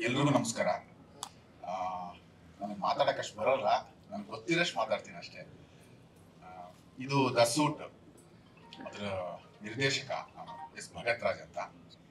ಎಲ್ರಿಗೂ ನಮಸ್ಕಾರ ನನಗೆ ಮಾತಾಡೋಕ್ಕಷ್ಟು ಬರೋಲ್ಲ ನನಗೆ ಗೊತ್ತಿರೋಷ್ಟು ಮಾತಾಡ್ತೀನಿ ಅಷ್ಟೇ ಆ, ಇದು ದ ಸೂಟ್ ಅದರ ನಿರ್ದೇಶಕ ಎಸ್ ಭಗತ್ ರಾಜ್ ಅಂತ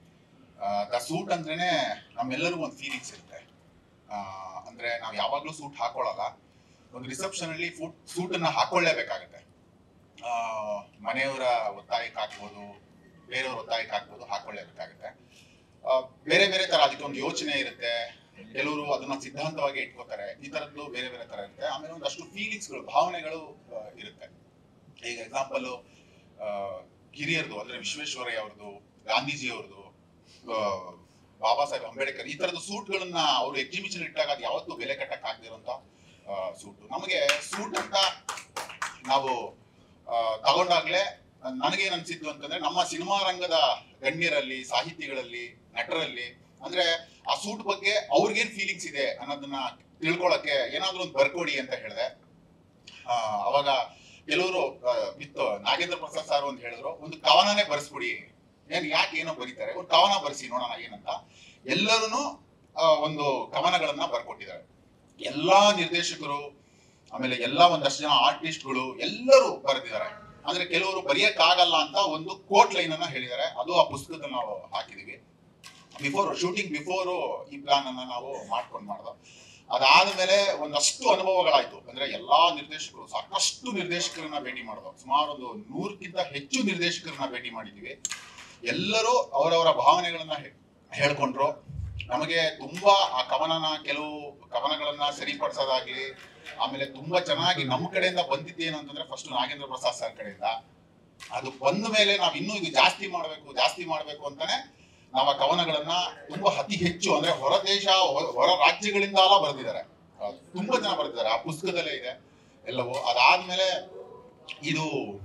ದ ಸೂಟ್ ಅಂದ್ರೇನೆ ನಮ್ಮೆಲ್ಲರಿಗೂ ಒಂದು ಫೀಲಿಂಗ್ಸ್ ಇರುತ್ತೆ ಆ, ಅಂದ್ರೆ ನಾವು ಯಾವಾಗಲೂ ಸೂಟ್ ಹಾಕೊಳ್ಳಲ್ಲ ಒಂದು ರಿಸೆಪ್ಷನ್ ಅಲ್ಲಿ ಫುಟ್ ಸೂಟನ್ನ ಹಾಕೊಳ್ಳೇಬೇಕಾಗತ್ತೆ ಆ, ಮನೆಯವರ ಒತ್ತಾಯಕ್ಕೆ ಹಾಕ್ಬೋದು ಬೇರೆಯವ್ರ ಒತ್ತಾಯಕ್ಕೆ ಹಾಕ್ಬೋದು ಹಾಕೊಳ್ಳೇಬೇಕಾಗತ್ತೆ ಆ, ಬೇರೆ ಬೇರೆ ತರ ಅದಕ್ಕೆ ಒಂದು ಯೋಚನೆ ಇರುತ್ತೆ ಕೆಲವರು ಅದನ್ನ ಸಿದ್ಧಾಂತವಾಗಿ ಇಟ್ಕೋತಾರೆ ಈ ತರದ್ದು ಬೇರೆ ಬೇರೆ ತರ ಇರುತ್ತೆ ಆಮೇಲೆ ಒಂದಷ್ಟು ಫೀಲಿಂಗ್ಸ್ಗಳು ಭಾವನೆಗಳು ಆ, ಇರುತ್ತೆ ಈಗ ಎಕ್ಸಾಂಪಲ್ ಹಿರಿಯರ್ದು ಅಂದ್ರೆ ವಿಶ್ವೇಶ್ವರಯ್ಯ ಅವ್ರದ್ದು ಗಾಂಧೀಜಿ ಅವ್ರದ್ದು ಆ, ಬಾಬಾ ಸಾಹೇಬ್ ಅಂಬೇಡ್ಕರ್ ಈ ತರದ ಸೂಟ್ಗಳನ್ನ ಅವರು ಎಕ್ಸಿಬಿಷನ್ ಇಟ್ಟಾಗ ಅದು ಯಾವತ್ತೂ ಬೆಲೆ ಕಟ್ಟಕ್ ಆಗದಿರುವಂತ ಸೂಟ್ ನಮಗೆ ಸೂಟ್ ಅಂತ ನಾವು ಆ, ತಗೊಂಡಾಗ್ಲೇ ನನಗೇನ್ ಅನ್ಸಿದ್ದು ಅಂತಂದ್ರೆ ನಮ್ಮ ಸಿನಿಮಾ ರಂಗದ ಗಣ್ಯರಲ್ಲಿ ಸಾಹಿತಿಗಳಲ್ಲಿ ನಟರಲ್ಲಿ ಅಂದ್ರೆ ಆ ಸೂಟ್ ಬಗ್ಗೆ ಅವ್ರಿಗೇನ್ ಫೀಲಿಂಗ್ಸ್ ಇದೆ ಅನ್ನೋದನ್ನ ತಿಳ್ಕೊಳಕ್ಕೆ ಏನಾದ್ರೂ ಒಂದು ಬರ್ಕೊಡಿ ಅಂತ ಹೇಳಿದೆ ಆ, ಅವಾಗ ಕೆಲವರು ವಿತ್ ನಾಗೇಂದ್ರ ಪ್ರಸಾದ್ ಸರ್ ಅಂತ ಹೇಳಿದ್ರು ಒಂದು ಕವನನೇ ಬರ್ಸ್ಬಿಡಿ ಏನ್ ಯಾಕೆ ಏನೋ ಬರೀತಾರೆ ಒಂದು ಕವನ ಬರ್ಸಿ ನೋಡೋಣ ಏನಂತ ಎಲ್ಲರೂ ಒಂದು ಕವನಗಳನ್ನ ಬರ್ಕೊಟ್ಟಿದ್ದಾರೆ ಎಲ್ಲಾ ನಿರ್ದೇಶಕರು ಆಮೇಲೆ ಎಲ್ಲಾ ಒಂದಷ್ಟು ಜನ ಆರ್ಟಿಸ್ಟ್ಗಳು ಎಲ್ಲರೂ ಬರೆದಿದ್ದಾರೆ ಅಂದ್ರೆ ಕೆಲವರು ಬರೆಯಕ್ಕಾಗಲ್ಲ ಅಂತ ಒಂದು ಕೋಟ್ ಲೈನ್ ಅನ್ನ ಹೇಳಿದ್ದಾರೆ ಅದು ಆ ಪುಸ್ತಕದಲ್ಲಿ ನಾವು ಹಾಕಿದೀವಿ ಬಿಫೋರ್ ಶೂಟಿಂಗ್ ಬಿಫೋರ್ ಈ ಪ್ಲಾನ್ ಅನ್ನ ನಾವು ಮಾಡ್ಕೊಂಡು ಮಾಡ್ದೋ ಅದಾದ್ಮೇಲೆ ಒಂದಷ್ಟು ಅನುಭವಗಳಾಯ್ತು ಅಂದ್ರೆ ಎಲ್ಲಾ ನಿರ್ದೇಶಕರು ಸಾಕಷ್ಟು ನಿರ್ದೇಶಕರನ್ನ ಭೇಟಿ ಮಾಡಿದ್ವು ಸುಮಾರು ಒಂದು ನೂರಕ್ಕಿಂತ ಹೆಚ್ಚು ನಿರ್ದೇಶಕರನ್ನ ಭೇಟಿ ಮಾಡಿದೀವಿ ಎಲ್ಲರೂ ಅವರವರ ಭಾವನೆಗಳನ್ನ ಹೇ- ಹೇಳ್ಕೊಂಡ್ರು ನಮಗೆ ತುಂಬಾ ಆ ಕವನನ ಕೆಲವು ಕವನಗಳನ್ನ ಸರಿಪಡಿಸೋದಾಗ್ಲಿ ಆಮೇಲೆ ತುಂಬಾ ಚೆನ್ನಾಗಿ ನಮ್ಮ ಕಡೆಯಿಂದ ಬಂದಿದ್ದೇನು ಅಂತಂದ್ರೆ ಫಸ್ಟ್ ನಾಗೇಂದ್ರ ಪ್ರಸಾದ್ ಸರ್ ಕಡೆಯಿಂದ ಅದು ಬಂದ ಮೇಲೆ ನಾವ್ ಇನ್ನೂ ಇದು ಜಾಸ್ತಿ ಮಾಡ್ಬೇಕು ಜಾಸ್ತಿ ಮಾಡ್ಬೇಕು ಅಂತಾನೆ ನಾವು ಆ ಕವನಗಳನ್ನ ತುಂಬಾ ಅತಿ ಹೆಚ್ಚು ಅಂದ್ರೆ ಹೊರ ದೇಶ ಹೊರ- ಹೊರ ರಾಜ್ಯಗಳಿಂದಲ್ಲ ಬರೆದಿದ್ದಾರೆ ಆ, ತುಂಬಾ ಜನ ಬರೆದಿದ್ದಾರೆ ಆ ಪುಸ್ತಕದಲ್ಲೇ ಇದೆ ಎಲ್ಲವೂ ಅದಾದ್ಮೇಲೆ ಇದು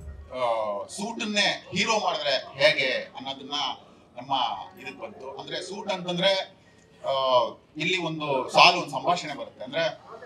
ಸೂಟನ್ನೇ ಹೀರೋ ಮಾಡಿದ್ರೆ ಹೇಗೆ ಅನ್ನೋದನ್ನ ನಮ್ಮ ಇದಕ್ ಬಂತು ಅಂದ್ರೆ ಸೂಟ್ ಅಂತಂದ್ರೆ ಆ, ಇಲ್ಲಿ ಒಂದು ಸಾಲು ಒಂದು ಸಂಭಾಷಣೆ ಬರುತ್ತೆ ಅಂದ್ರೆ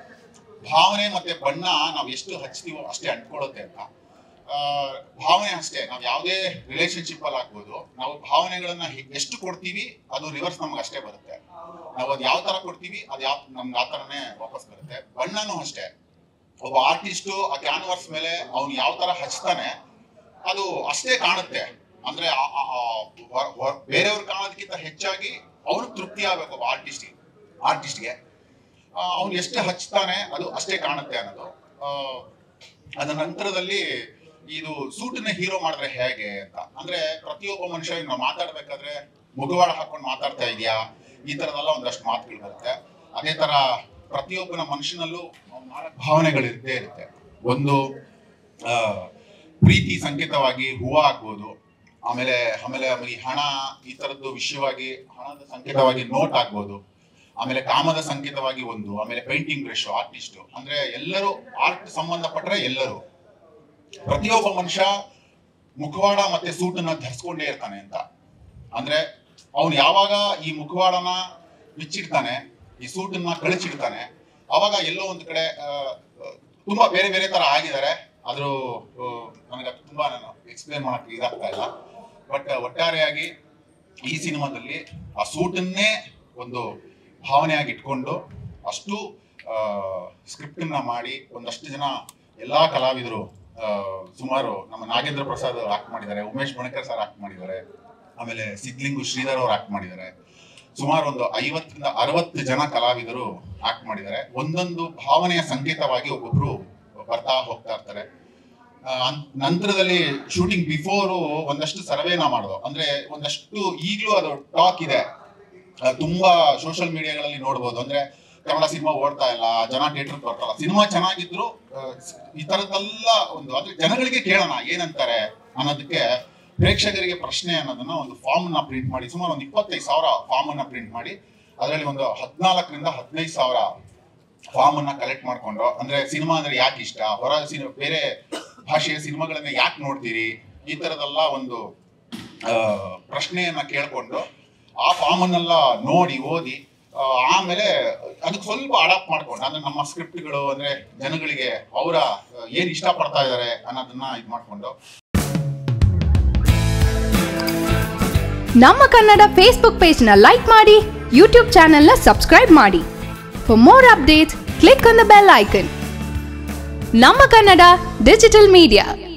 ಭಾವನೆ ಮತ್ತೆ ಬಣ್ಣ ನಾವು ಎಷ್ಟು ಹಚ್ತೀವೋ ಅಷ್ಟೇ ಅಂಟ್ಕೊಳ್ಳುತ್ತೆ ಅಂತ ಆ, ಭಾವನೆ ಅಷ್ಟೇ ನಾವು ಯಾವುದೇ ರಿಲೇಶನ್ಶಿಪ್ ಅಲ್ಲಿ ಆಗ್ಬೋದು ನಾವು ಭಾವನೆಗಳನ್ನ ಹೆ- ಎಷ್ಟು ಕೊಡ್ತೀವಿ ಅದು ರಿವರ್ಸ್ ನಮ್ಗೆ ಅಷ್ಟೇ ಬರುತ್ತೆ ನಾವು ಅದ್ ಯಾವ ತರ ಕೊಡ್ತೀವಿ ಅದು ಯಾವ ನಮ್ಗೆ ಆ ತರನೇ ವಾಪಸ್ ಬರುತ್ತೆ ಬಣ್ಣನೂ ಅಷ್ಟೇ ಒಬ್ಬ ಆರ್ಟಿಸ್ಟ್ ಆ ಕ್ಯಾನ್ವಾಸ್ ಮೇಲೆ ಅವ್ನು ಯಾವ ತರ ಹಚ್ತಾನೆ ಅದು ಅಷ್ಟೇ ಕಾಣುತ್ತೆ ಅಂದ್ರೆ ಆ- ಆ- ಆ ಹೊರ- ಹೊರ- ಬೇರೆಯವ್ರು ಕಾಣೋದಕ್ಕಿಂತ ಹೆಚ್ಚಾಗಿ ಅವ್ರು ತೃಪ್ತಿ ಆಗ್ಬೇಕು ಒಬ್ಬ ಆರ್ಟಿಸ್ಟ್ಗೆ ಆರ್ಟಿಸ್ಟ್ಗೆ ಅವ್ನು ಎಷ್ಟು ಹಚ್ತಾನೆ ಅದು ಅಷ್ಟೇ ಕಾಣುತ್ತೆ ಅನ್ನೋದು ಆ, ಅದರ ನಂತರದಲ್ಲಿ ಇದು ಸೂಟನ್ನ ಹೀರೋ ಮಾಡಿದ್ರೆ ಹೇಗೆ ಅಂತ ಅಂದ್ರೆ ಪ್ರತಿಯೊಬ್ಬ ಮನುಷ್ಯ ಇನ್ನು ಮಾತಾಡ್ಬೇಕಾದ್ರೆ ಮುಖವಾಡ ಹಾಕೊಂಡು ಮಾತಾಡ್ತಾ ಇದೆಯಾ ಈ ತರದೆಲ್ಲ ಒಂದಷ್ಟು ಮಾತುಗಳು ಬರುತ್ತೆ ಅದೇ ತರ ಪ್ರತಿಯೊಬ್ಬನ ಮನುಷ್ಯನಲ್ಲೂ ನಾಲ್ಕು ಭಾವನೆಗಳು ಇದ್ದೇ ಇರುತ್ತೆ ಒಂದು ಆ, ಪ್ರೀತಿ ಸಂಕೇತವಾಗಿ ಹೂವ ಆಗ್ಬೋದು ಆಮೇಲೆ ಆಮೇಲೆ ಈ ಹಣ ಈ ತರದ್ದು ವಿಷಯವಾಗಿ ಹಣದ ಸಂಕೇತವಾಗಿ ನೋಟ್ ಆಗ್ಬೋದು ಆಮೇಲೆ ಕಾಮದ ಸಂಕೇತವಾಗಿ ಒಂದು ಆಮೇಲೆ ಪೇಂಟಿಂಗ್ ಬ್ರಷ್ ಆರ್ಟಿಸ್ಟ್ ಅಂದ್ರೆ ಎಲ್ಲರೂ ಆರ್ಟ್ ಸಂಬಂಧಪಟ್ಟರೆ ಎಲ್ಲರೂ ಪ್ರತಿಯೊಬ್ಬ ಮನುಷ್ಯ ಮುಖವಾಡ ಮತ್ತೆ ಸೂಟನ್ನ ಧರಿಸ್ಕೊಂಡೇ ಇರ್ತಾನೆ ಅಂತ ಅಂದ್ರೆ ಅವನು ಯಾವಾಗ ಈ ಮುಖವಾಡನ ಬಿಚ್ಚಿಡ್ತಾನೆ ಈ ಸೂಟನ್ನ ಕಳಚಿಡ್ತಾನೆ ಅವಾಗ ಎಲ್ಲೋ ಒಂದು ಕಡೆ ಆ, ಆ, ತುಂಬಾ ಬೇರೆ ಬೇರೆ ತರ ಆಗಿದ್ದಾರೆ ಆದ್ರೂ ಆ, ನನಗೆ ಅದು ತುಂಬಾ ನಾನು ಎಕ್ಸ್ಪ್ಲೇನ್ ಮಾಡಕ್ ಇದಾಗ್ತಾ ಇಲ್ಲ ಬಟ್ ಒಟ್ಟಾರೆಯಾಗಿ ಈ ಸಿನಿಮಾದಲ್ಲಿ ಆ ಸೂಟನ್ನೇ ಒಂದು ಭಾವನೆಯಾಗಿ ಇಟ್ಕೊಂಡು ಅಷ್ಟು ಸ್ಕ್ರಿಪ್ಟ್ ನ ಮಾಡಿ ಒಂದಷ್ಟು ಜನ ಎಲ್ಲಾ ಕಲಾವಿದರು ಆ, ಸುಮಾರು ನಮ್ಮ ನಾಗೇಂದ್ರ ಪ್ರಸಾದ್ ಆಕ್ಟ್ ಮಾಡಿದ್ದಾರೆ ಉಮೇಶ್ ಬಣಕರ್ ಸರ್ ಆಕ್ಟ್ ಮಾಡಿದ್ದಾರೆ ಆಮೇಲೆ ಸಿದ್ಲಿಂಗು ಶ್ರೀಧರ್ ಅವರು ಆಕ್ಟ್ ಮಾಡಿದ್ದಾರೆ ಸುಮಾರು ಒಂದು ಐವತ್ತರಿಂದ ಅರವತ್ತು ಜನ ಕಲಾವಿದರು ಆಕ್ಟ್ ಮಾಡಿದ್ದಾರೆ ಒಂದೊಂದು ಭಾವನೆಯ ಸಂಕೇತವಾಗಿ ಒಬ್ಬೊಬ್ರು ಬರ್ತಾ ಹೋಗ್ತಾ ಇರ್ತಾರೆ ಆ, ಅನ್- ನಂತರದಲ್ಲಿ ಶೂಟಿಂಗ್ ಬಿಫೋರು ಒಂದಷ್ಟು ಸರ್ವೇನ ಮಾಡೋದು ಅಂದ್ರೆ ಒಂದಷ್ಟು ಈಗಲೂ ಅದು ಟಾಕ್ ಇದೆ ಆ, ತುಂಬಾ ಸೋಷಿಯಲ್ ಮೀಡಿಯಾಗಳಲ್ಲಿ ನೋಡ್ಬೋದು ಅಂದ್ರೆ ಕನ್ನಡ ಸಿನಿಮಾ ಓಡ್ತಾ ಇಲ್ಲ ಜನ ಥಿಯೇಟರ್ ಬರ್ತಾರ ಸಿನಿಮಾ ಚೆನ್ನಾಗಿದ್ರು ಆ, ಈ ತರದ್ದೆಲ್ಲ ಒಂದು ಅಂದ್ರೆ ಜನಗಳಿಗೆ ಕೇಳೋಣ ಏನಂತಾರೆ ಅನ್ನೋದಕ್ಕೆ ಪ್ರೇಕ್ಷಕರಿಗೆ ಪ್ರಶ್ನೆ ಅನ್ನೋದನ್ನ ಒಂದು ಫಾರ್ಮ್ ನ ಪ್ರಿಂಟ್ ಮಾಡಿ ಸುಮಾರು ಒಂದು ಇಪ್ಪತ್ತೈದು ಸಾವಿರ ಫಾರ್ಮ್ ಅನ್ನ ಪ್ರಿಂಟ್ ಮಾಡಿ ಅದರಲ್ಲಿ ಒಂದು ಹದಿನಾಲ್ಕರಿಂದ ಹದಿನೈದು ಸಾವಿರ ಫಾರ್ಮ್ ಅನ್ನ ಕಲೆಕ್ಟ್ ಮಾಡ್ಕೊಂಡು ಅಂದ್ರೆ ಸಿನಿಮಾ ಅಂದ್ರೆ ಯಾಕೆ ಇಷ್ಟ ಹೊರ ಸಿನಿಮಾ ಬೇರೆ ಭಾಷೆಯ ಸಿನಿಮಾಗಳನ್ನ ಯಾಕೆ ನೋಡ್ತೀರಿ ಈ ತರದೆಲ್ಲ ಒಂದು ಆ, ಪ್ರಶ್ನೆಯನ್ನ ಕೇಳ್ಕೊಂಡು ಆ ಫಾರ್ಮ್ ಅನ್ನೆಲ್ಲ ನೋಡಿ ಓದಿ ಆ, ಆಮೇಲೆ ಅದಕ್ಕೆ ಸ್ವಲ್ಪ ಅಡಾಪ್ಟ್ ಮಾಡ್ಕೊಂಡು ಅಂದ್ರೆ ನಮ್ಮ ಸ್ಕ್ರಿಪ್ಟ್ಗಳು ಅಂದ್ರೆ ಜನಗಳಿಗೆ ಅವರ ಏನ್ ಇಷ್ಟ ಪಡ್ತಾ ಇದಾರೆ ಅನ್ನೋದನ್ನ ಇದು ಮಾಡ್ಕೊಂಡು ನಮ್ಮ ಕನ್ನಡ ಫೇಸ್ಬುಕ್ ಪೇಜ್ನ ಲೈಕ್ ಮಾಡಿ ಯೂಟ್ಯೂಬ್ ಚಾನೆಲ್ನ ಸಬ್ಸ್ಕ್ರೈಬ್ ಮಾಡಿ for more updates click on the bell icon ನಮ್ಮ ಕನ್ನಡ ಡಿಜಿಟಲ್ ಮೀಡಿಯಾ